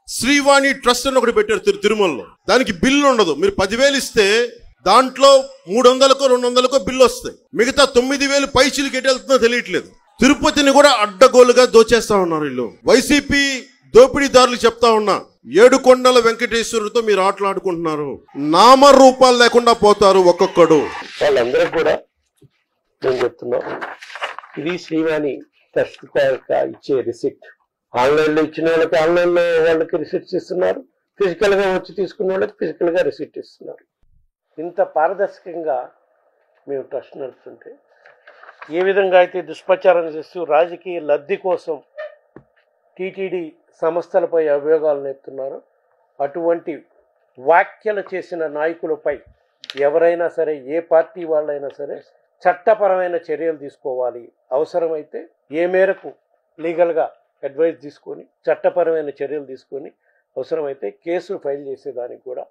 Srivani trust అని ఒకటి పెట్టారు తిరు తిరుమలలో దానికి బిల్లు ఉండదు మీరు పదివేలు ఇస్తే దాంట్లో మూడు వందలకో రెండు వందలకో బిల్లు వస్తాయి మిగతా తొమ్మిది వేలు పైచీలకి ఎటు వెళ్తుందో తెలియట్లేదు తిరుపతిని కూడా అడ్డగోలుగా దోచేస్తా ఉన్నారు వీళ్ళు వైసీపీ దోపిడీదారులు చెప్తా ఉన్నా ఏడు కొండల వెంకటేశ్వరుడితో మీరు ఆటలాడుకుంటున్నారు నామరూపాలు లేకుండా పోతారు ఒక్కొక్కడు వాళ్ళందరూ కూడా నేను చెప్తున్నాం ఇది శ్రీవాణి ట్రస్ట్ యొక్క ఇచ్చే రిసిప్ట్ ఆన్లైన్ లో ఇచ్చిన వాళ్ళకి ఆన్లైన్ లో వాళ్ళకి రిసిప్ట్స్ ఇస్తున్నారు ఫిజికల్ గా వచ్చి తీసుకున్న వాళ్ళకి ఫిజికల్ గా రిసిప్ట్ ఇస్తున్నారు ఇంత పారదర్శకంగా మేము ట్రస్ట్ నడుపుతుంటే ఏ విధంగా అయితే దుష్ప్రచారం చేస్తూ రాజకీయ లబ్ధి కోసం టీటీడీ సంస్థలపై అభియోగాలు నేర్పుతున్నారో అటువంటి వ్యాఖ్యలు చేసిన నాయకులపై ఎవరైనా సరే ఏ పార్టీ వాళ్ళైనా సరే చట్టపరమైన చర్యలు తీసుకోవాలి అవసరమైతే ఏ మేరకు లీగల్గా అడ్వైస్ తీసుకొని చట్టపరమైన చర్యలు తీసుకొని అవసరమైతే కేసు ఫైల్ చేసేదానికి కూడా